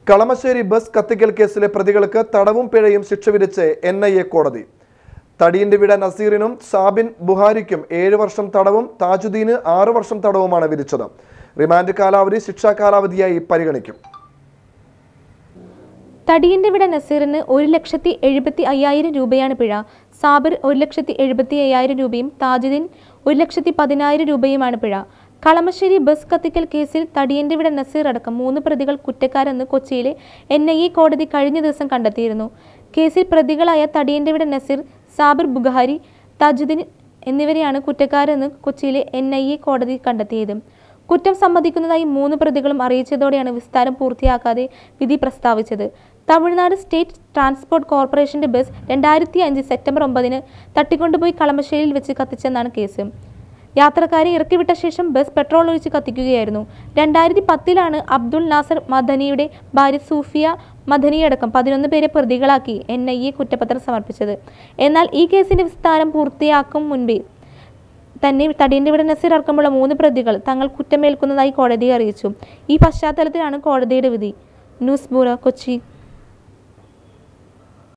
Kalamassery bus കത്തിക്കൽ കേസിലെ പ്രതികൾക്ക് തടവും പിഴയും ശിക്ഷ വിധിച്ച് എൻ ഐ എ കോടതി തടിയന്റെ വിട നസീറിനും സാബിൻ ബുഹാരിക്കും ഏഴ് വർഷം തടവും താജുദ്ദീന് ആറു വർഷം തടവുമാണ് വിധിച്ചത് റിമാൻഡ് കാലാവധി ശിക്ഷാ കാലാവധിയായി പരിഗണിക്കും തടിയന്റെ വിട നസീറിന് ഒരു ലക്ഷത്തി എഴുപത്തി അയ്യായിരം രൂപയാണ് പിഴ സാബിർ ഒരു ലക്ഷത്തി എഴുപത്തി അയ്യായിരം രൂപയും താജുദ്ദീൻ ഒരു ലക്ഷത്തി പതിനായിരം രൂപയുമാണ് പിഴ കളമശ്ശേരി ബസ് കത്തിക്കൽ കേസിൽ തടിയന്റെ വിട നസീർ അടക്കം മൂന്ന് പ്രതികൾ കുറ്റക്കാരെന്ന് കൊച്ചിയിലെ എൻ ഐ എ കോടതി കഴിഞ്ഞ ദിവസം കണ്ടെത്തിയിരുന്നു കേസിൽ പ്രതികളായ തടിയന്റെ വിട നസീർ സാബിർ ബുഖാരി താജുദ്ദീൻ എന്നിവരെയാണ് കുറ്റക്കാരെന്ന് കൊച്ചിയിലെ എൻ ഐ എ കോടതി കണ്ടെത്തിയത് കുറ്റം സമ്മതിക്കുന്നതായി മൂന്ന് പ്രതികളും അറിയിച്ചതോടെയാണ് വിസ്താരം പൂർത്തിയാക്കാതെ വിധി പ്രസ്താവിച്ചത് തമിഴ്നാട് സ്റ്റേറ്റ് ട്രാൻസ്പോർട്ട് കോർപ്പറേഷന്റെ ബസ് രണ്ടായിരത്തി അഞ്ച് സെപ്റ്റംബർ ഒമ്പതിന് തട്ടിക്കൊണ്ടുപോയി കളമശ്ശേരിയിൽ വെച്ച് കത്തിച്ചെന്നാണ് കേസ് യാത്രക്കാരെ ഇറക്കിവിട്ട ശേഷം ബസ് പെട്രോൾ ഒഴിച്ച് കത്തിക്കുകയായിരുന്നു രണ്ടായിരത്തി പത്തിലാണ് അബ്ദുൾ നാസർ മദനിയുടെ ഭാര്യ സൂഫിയ മദനിയടക്കം പതിനൊന്ന് പേരെ പ്രതികളാക്കി എൻ ഐ എ കുറ്റപത്രം സമർപ്പിച്ചത് എന്നാൽ ഈ കേസിന്റെ വിസ്താരം പൂർത്തിയാക്കും മുൻപേ തന്നെ തടിയന്റെ വിട നസീർ അടക്കമുള്ള മൂന്ന് പ്രതികൾ തങ്ങൾ കുറ്റമേൽക്കുന്നതായി കോടതിയെ അറിയിച്ചു ഈ പശ്ചാത്തലത്തിലാണ് കോടതിയുടെ വിധി ന്യൂസ് ബ്യൂറോ കൊച്ചി